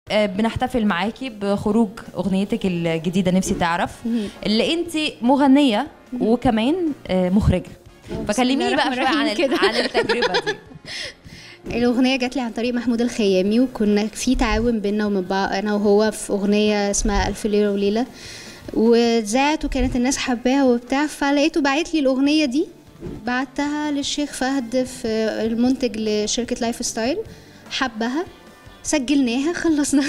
آه، بنحتفل معاكي بخروج اغنيتك الجديده نفسي تعرف اللي انت مغنيه وكمان آه، مخرجه فكلميني بقى الرحمن شويه عن الرحيم كده. عن التجربه دي الأغنية جات لي عن طريق محمود الخيامي وكنا في تعاون بينا ومن بعض أنا وهو في أغنية اسمها ألف ليلة وليلة واتذاعت وكانت الناس حباها وبتاع فلقيته باعت لي الأغنية دي بعتها للشيخ فهد في المنتج لشركة لايف ستايل حبها سجلناها خلصنا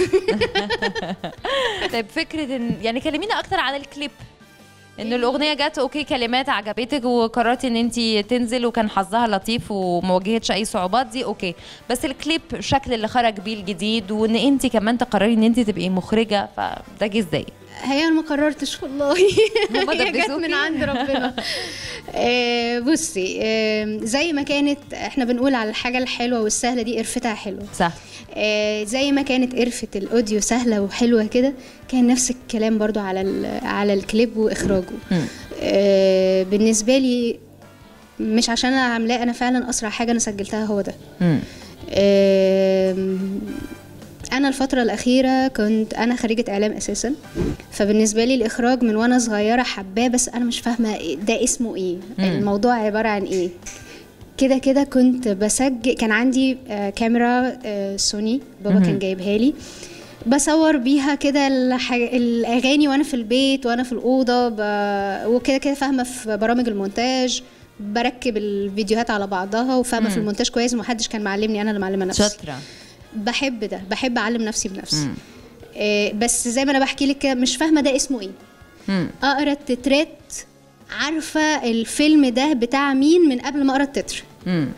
طيب فكره ان يعني كلمينا اكتر عن الكليب ان الاغنيه جت اوكي كلمات عجبتك وقررتي ان انت تنزل وكان حظها لطيف وما واجهتش اي صعوبات دي اوكي بس الكليب الشكل اللي خرج بيه الجديد وان انت كمان تقرري ان انت تبقي مخرجه فده جه ازاي هي انا ما قررتش والله هما هي جت دبسوكي؟ من عند ربنا آه، بصي آه، زي ما كانت احنا بنقول على الحاجه الحلوه والسهله دي قرفتها حلوه صح آه، زي ما كانت قرفة الأوديو سهلة وحلوة كده كان نفس الكلام برضو على ال- على الكليب وإخراجه مم. آه، بالنسبة لي مش عشان أنا عاملاه أنا فعلا أسرع حاجة أنا سجلتها هو ده مم. آم، أنا الفترة الأخيرة كنت أنا خريجة إعلام أساسا فبالنسبة لي الإخراج من وأنا صغيرة حباه بس أنا مش فاهمة إيه- ده اسمه إيه مم. الموضوع عبارة عن إيه كده كده كنت بسجل كان عندي آه، كاميرا آه، سوني بابا كان جايبها لي بصور بيها كده الح- الاغاني وانا في البيت وانا في الاوضه ب... وكده كده فاهمه في برامج المونتاج بركب الفيديوهات على بعضها وفاهمه في المونتاج كويس ومحدش كان معلمني انا اللي معلمه نفسي شاطره بحب ده بحب اعلم نفسي بنفسي مم. آه، بس زي ما انا بحكي لك كده، مش فاهمه ده اسمه ايه مم. اقرا التترات عارفه الفيلم ده بتاع مين من قبل ما اقرا التتر مم.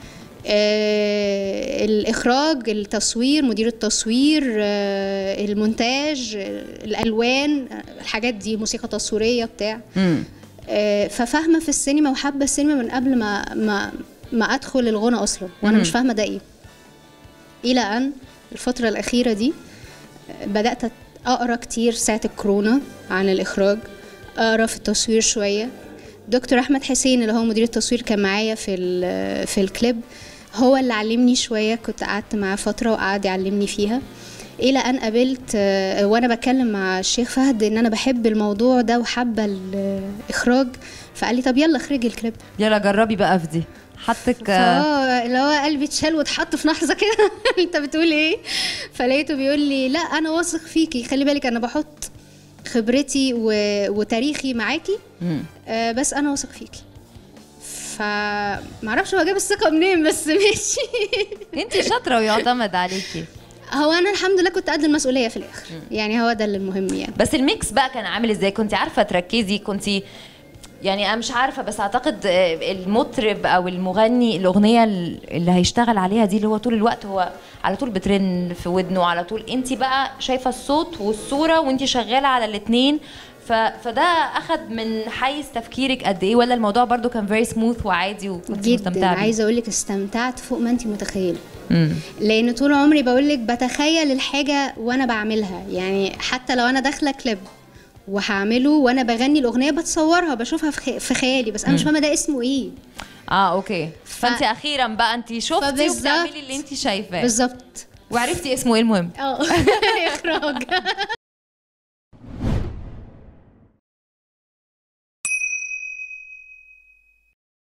آه، الإخراج التصوير مدير التصوير آه، المونتاج آه، الألوان آه، الحاجات دي موسيقى تصويرية بتاع مم. آه، ففاهمة في السينما وحابة السينما من قبل ما ما ما أدخل الغنى أصلا وأنا مم. مش فاهمة ده إيه إلى أن الفترة الأخيرة دي آه، بدأت أقرأ كتير ساعة الكورونا عن الإخراج أقرأ في التصوير شوية دكتور أحمد حسين اللي هو مدير التصوير كان معايا في ال- في الكليب هو اللي علمني شوية كنت قعدت معاه فترة وقعد يعلمني فيها إلى أن قابلت آه، وأنا بتكلم مع الشيخ فهد إن أنا بحب الموضوع ده وحابة الإخراج فقال لي طب يلا اخرجي الكليب يلا جربي بقى في دي حطك فهو اللي هو قلبي اتشال واتحط في لحظه كده انت بتقول ايه فلقيته بيقول لي لا انا واثق فيكي خلي بالك انا بحط خبرتي و... وتاريخي معاكي مم. آه بس انا واثق فيكي فمعرفش هو جاب الثقه منين بس ماشي انت شاطره ويعتمد عليكي هو انا الحمد لله كنت قد المسؤوليه في الاخر يعني هو ده اللي المهم يعني بس الميكس بقى كان عامل ازاي كنت عارفه تركزي كنت يعني انا مش عارفه بس اعتقد آه، المطرب او المغني الاغنيه اللي هيشتغل عليها دي اللي هو طول الوقت هو على طول بترن في ودنه على طول انت بقى شايفه الصوت والصوره وانت شغاله على الاثنين ف... فده اخد من حيز تفكيرك قد ايه ولا الموضوع برضو كان فيري سموث وعادي وكنت جدا مستمتعه بيه؟ عايزه اقول لك استمتعت فوق ما انت متخيله مم. لان طول عمري بقول لك بتخيل الحاجه وانا بعملها يعني حتى لو انا داخله كليب وهعمله وانا بغني الاغنيه بتصورها بشوفها في خ- في خيالي بس انا مش فاهمه ده اسمه ايه اه اوكي ف- فانت اخيرا بقى انت شفتي فبالظبط. وبتعملي اللي انت شايفاه بالظبط وعرفتي اسمه ايه المهم اه اخراج